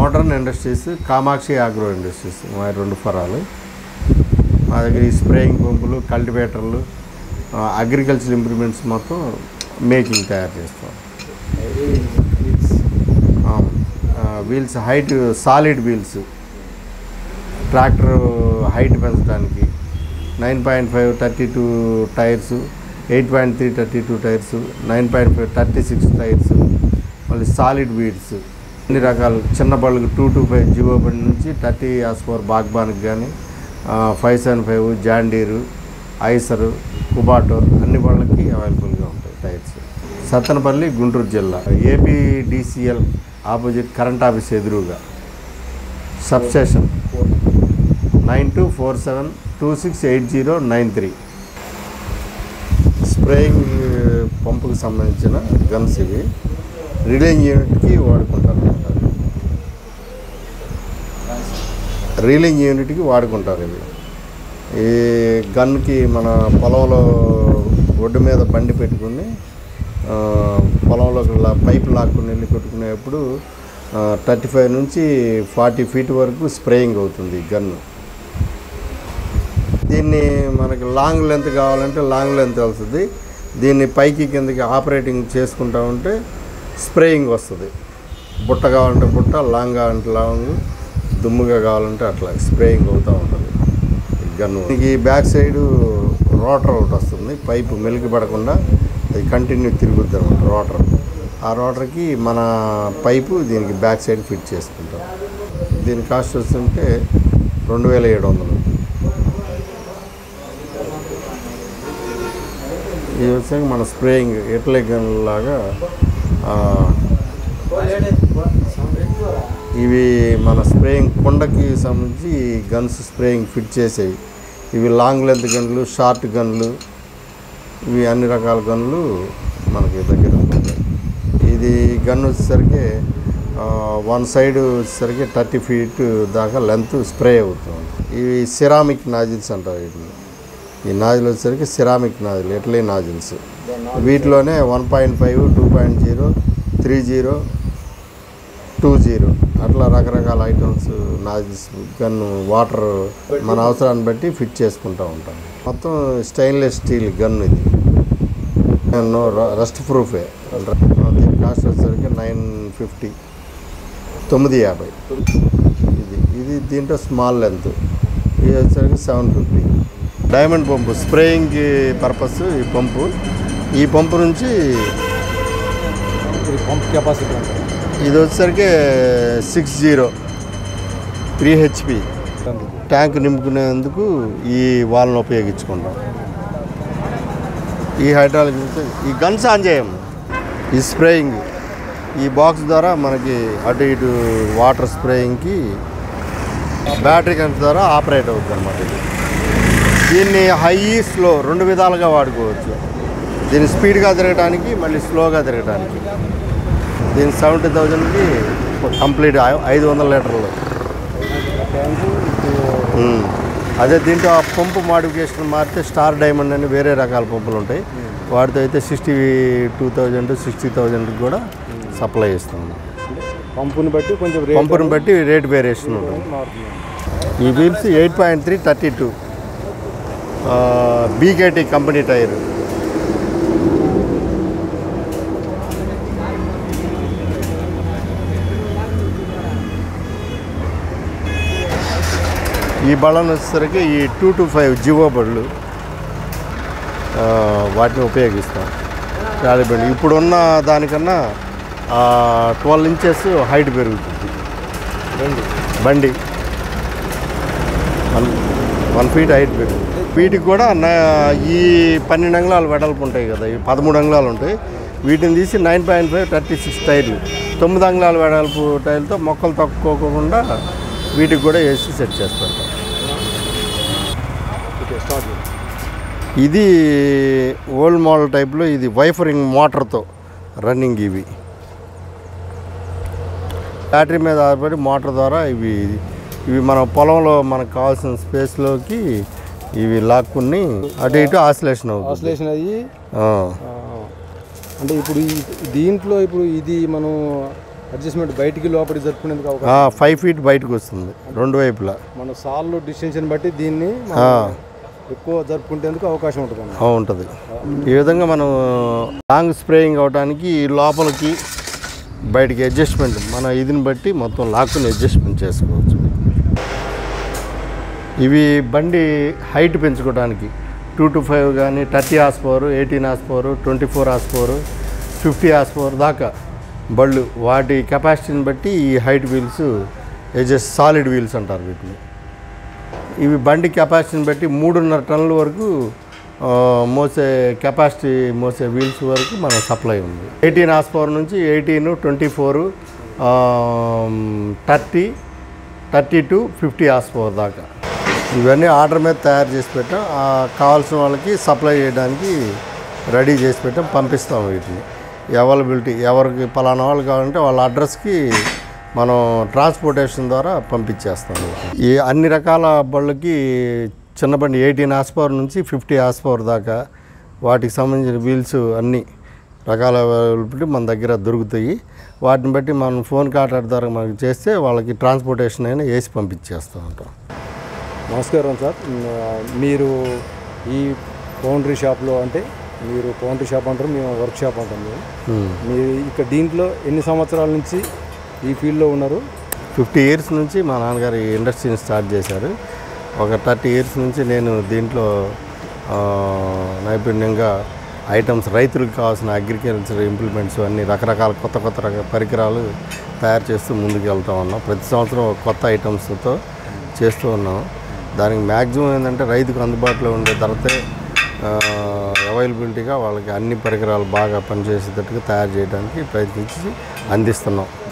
Modern industries Kamakshi agro industries మా రెండు ఫరాలు మా దగ్గర ఈ స్ప్రేయింగ్ పంపులు కల్టివేటర్లు అగ్రికల్చర్ ఇంప్రూవ్మెంట్స్ మొత్తం మేకింగ్ తయారు చేస్తాం wheels height solid wheels tractor height పెంచడానికి nine point five thirty two tyres eight point three thirty two tyres nine point five thirty six tyres మళ్ళీ సాలిడ్ వీల్స్ అన్ని రకాలు చిన్న బళ్ళకి టూ టూ ఫైవ్ జివో బండి నుంచి థర్టీ యాస్ ఫోర్ బాగ్బాన్కి కానీ five seven five John Deere Eicher Kubota అన్ని బళ్ళకి అవైలబుల్గా ఉంటాయి టైర్స్ సత్తనపల్లి గుంటూరు జిల్లా ఏపీడీసీఎల్ ఆపోజిట్ కరెంట్ ఆఫీస్ ఎదురుగా substation nine two four seven two six eight zero nine three spraying పంపుకి సంబంధించిన గన్స్ ఇవి రీలింగ్ యూనిట్కి వాడుకుంటారు రీలింగ్ యూనిట్కి వాడుకుంటారు ఇవి ఈ గన్కి మన పొలంలో ఒడ్డు మీద బండి పెట్టుకుని ఆ, పొలంలో పైప్ లాక్కుని వెళ్ళి కొట్టుకునేప్పుడు థర్టీ ఫైవ్ నుంచి ఫార్టీ ఫీట్ వరకు స్ప్రేయింగ్ అవుతుంది ఈ గన్ను దీన్ని మనకి లాంగ్ లెంత్ కావాలంటే లాంగ్ లెంత్ వెళ్తుంది దీన్ని పైకి కిందకి ఆపరేటింగ్ చేసుకుంటా ఉంటే స్ప్రేయింగ్ వస్తుంది బుట్ట కావాలంటే బుట్ట లాంగ్ కావాలంటే లాంగ్ దుమ్ముగా కావాలంటే అట్లా స్ప్రేయింగ్ అవుతూ ఉంటుంది ఈ గన్ను దీనికి బ్యాక్ సైడ్ రోటర్ ఒకటి వస్తుంది పైపు మెలికి పడకుండా అది కంటిన్యూ తిరుగుద్ది అనమాట రోటర్ ఆ రోటర్కి మన పైపు దీనికి బ్యాక్ సైడ్ ఫిట్ చేసుకుంటాం దీని కాస్ట్ వస్తుంటే రెండు వేల ఏడు వందలు ఇది వచ్చాక మన స్ప్రేయింగ్ ఎట్లే గన్ లాగా ఆ, ఇవి మన స్ప్రేయింగ్ కొండకి సంబంధించి గన్స్ స్ప్రేయింగ్ ఫిట్ చేసేవి ఇవి లాంగ్ లెంత్ గన్లు షార్ట్ గన్లు ఇవి అన్ని రకాల గన్లు మనకి దగ్గర ఉంటాయి ఇది గన్ వచ్చేసరికి వన్ సైడ్ వచ్చేసరికి థర్టీ ఫీట్ దాకా లెంత్ స్ప్రే అవుతుంది ఇవి సిరామిక్ నాజిల్స్ అంటారు వీటిని ఈ నాజిల్ వచ్చేసరికి సిరామిక్ నాజిల్ ఇటలీ నాజిల్స్ వీటిలోనే one point five two point zero three zero two zero అట్లా రకరకాల ఐటమ్స్ నాజిల్స్ గన్ వాటర్ మన అవసరాన్ని బట్టి ఫిట్ చేసుకుంటూ ఉంటాం మొత్తం స్టెయిన్లెస్ స్టీల్ గన్ ఇది నో రస్ట్ ప్రూఫే దీని కాస్ట్ వచ్చేసరికి నైన్ ఫిఫ్టీ తొమ్మిది యాభై ఇది ఇది దీంట్లో స్మాల్ లెంత్ ఇది వచ్చేసరికి సెవెన్ ఫిఫ్టీ డైమండ్ పంపు స్ప్రేయింగ్కి పర్పస్ ఈ పంపు ఈ పంపు నుంచి ఇది పంప్ కెపాసిటీ ఎంత ఇది వచ్చేసరికి six zero three HP tank నింపుకునేందుకు ఈ వాల్ని ఉపయోగించుకుంటాం ఈ హైడ్రాలిక్ ఈ గన్స్ ఆన్ చేయం ఈ స్ప్రేయింగ్ ఈ బాక్స్ ద్వారా మనకి అటు ఇటు వాటర్ స్ప్రేయింగ్కి బ్యాటరీ గన్స్ ద్వారా ఆపరేట్ అవుతుంది అనమాట ఇది దీన్ని హై స్లో రెండు విధాలుగా వాడుకోవచ్చు దీన్ని స్పీడ్గా తిరగడానికి మళ్ళీ స్లోగా తిరగడానికి దీని సెవెంటీ థౌజండ్కి కంప్లీట్ ఐ- ఐదు వందల లీటర్లు ట్యాంకు ఉమ్. అదే దీంట్లో ఆ పంపు మాడిఫికేషన్ మారితే స్టార్ డైమండ్ అని వేరే రకాల పంపులు ఉంటాయి వాటితో అయితే సిక్స్టీ టూ థౌజండ్ సిక్స్టీ థౌజండ్కి కూడా సప్లై ఇస్తాం పంపుని బట్టి కొంచెం రేట్ పంపుని బట్టి రేట్ వేరియేషన్ ఉంటుంది మారుతుంది ఈ wheels eight point three thirty two BKT company tyre ఈ బళ్ళను వచ్చేసరికి ఈ టూ టు ఫైవ్ జివో బళ్ళు ఆ, వాటిని ఉపయోగిస్తాం ట్రాలీ బండి ఇప్పుడున్న దానికన్నా ట్వెల్వ్ ఇంచెస్ హైట్ పెరుగుతుంది రండి బండి వన్ వన్ ఫీట్ హైట్ పెరుగుతుంది వీటికి కూడా నా ఈ పన్నెండు అంగుళాలు వెడల్పు ఉంటాయి కదా ఈ పదమూడు అంగుళాలు ఉంటాయి వీటిని తీసి nine point five thirty six టైర్లు తొమ్మిది అంగుళాల వెడల్పు టైర్లతో మొక్కలు తక్కువకుండా వీటికి కూడా వేసి సెట్ చేస్తారు ఓకే స్టార్ట్ ఇది ఓల్డ్ మోడల్ టైప్లో ఇది వైఫరింగ్ మోటార్తో రన్నింగ్ ఇవి బ్యాటరీ మీద ఆధారపడి మోటార్ ద్వారా ఇవి ఇవి మన పొలంలో మనకు కావాల్సిన స్పేస్లోకి ఇవి లాక్కుని అటు ఇటు ఆసిలేషన్ అవుతుంది ఆసిలేషన్ అయ్యి ఆ. ఆ, అంటే ఇప్పుడు ఈ దీంట్లో ఇప్పుడు ఇది మనం అడ్జస్ట్మెంట్ బయటికి లోపలికి జరుపుకునేందుకు అవకాశం ఫైవ్ ఫీట్ బయటకు వస్తుంది రెండు వైపులా మన సార్లు డిస్టెన్షన్ బట్టి దీన్ని మనం ఆ. ఎక్కువ జరుపుకునేందుకు అవకాశం ఉంటుంది అన్న ఆ, ఉంటుంది ఈ విధంగా మనం లాంగ్ స్ప్రేయింగ్ అవడానికి లోపలికి బయటికి అడ్జస్ట్మెంట్ మన ఇదిని బట్టి మొత్తం లాక్కుని అడ్జస్ట్మెంట్ చేసుకోవచ్చు ఇవి బండి హైట్ పెంచుకోవడానికి టూ టు ఫైవ్ కానీ thirty horse power eighteen horse power twenty four horse power fifty horse power దాకా బళ్ళు వాటి కెపాసిటీని బట్టి ఈ height wheels adjust solid wheels అంటారు వీటిని ఇవి బండి కెపాసిటీని బట్టి మూడున్నర టన్నుల వరకు ఆ, మోసే కెపాసిటీ మోసే వీల్స్ వరకు మన సప్లై ఉంది ఎయిటీన్ హార్స్ పవర్ నుంచి eighteen twenty four thirty thirty to fifty horse power దాకా ఇవన్నీ ఆర్డర్ మీద తయారు చేసి పెట్టాం ఆ కావాల్సిన వాళ్ళకి సప్లై చేయడానికి రెడీ చేసి పెట్టాం పంపిస్తాం వీటిని అవైలబిలిటీ ఎవరికి పలానా వాళ్ళు కావాలంటే వాళ్ళ అడ్రస్కి మనం ట్రాన్స్పోర్టేషన్ ద్వారా పంపించేస్తాం ఈ అన్ని రకాల బళ్ళకి చిన్న బండి ఎయిటీన్ హార్స్ పవర్ నుంచి ఫిఫ్టీ హార్స్ పవర్ దాకా వాటికి సంబంధించిన వీల్స్ అన్ని రకాల అవైలబిలిటీ మన దగ్గర దొరుకుతాయి వాటిని బట్టి మనం ఫోన్ కాంటాక్ట్ ద్వారా మనకి చేస్తే వాళ్ళకి ట్రాన్స్పోర్టేషన్ అయినా వేసి పంపించేస్తూ ఉంటాం నమస్కారం సార్ మ్, మీరు ఈ పౌండరీ షాప్లో అంటే మీరు పౌండరీ షాప్ అంటారు మేము వర్క్ షాప్ అంటాం మేము Hmm. మీరు ఇక్కడ దీంట్లో ఎన్ని సంవత్సరాల నుంచి ఈ ఫీల్డ్లో ఉన్నారు ఫిఫ్టీ ఇయర్స్ నుంచి మా నాన్నగారు ఈ ఇండస్ట్రీని స్టార్ట్ చేశారు ఒక థర్టీ ఇయర్స్ నుంచి నేను దీంట్లో ఆ, నైపుణ్యంగా ఐటమ్స్ రైతులకు కావాల్సిన అగ్రికల్చర్ ఇంప్లిమెంట్స్ అన్ని రకరకాల కొత్త కొత్త రక పరికరాలు తయారు చేస్తూ ముందుకు వెళ్తా ఉన్నాం ప్రతి సంవత్సరం ఒక కొత్త ఐటమ్స్తో చేస్తూ ఉన్నాం దానికి మ్యాక్సిమం ఏంటంటే రైతుకు అందుబాటులో ఉండే ధరతే అవైలబిలిటీగా వాళ్ళకి అన్ని పరికరాలు బాగా పనిచేసేటట్టుగా తయారు చేయడానికి ప్రయత్నించి అందిస్తున్నాం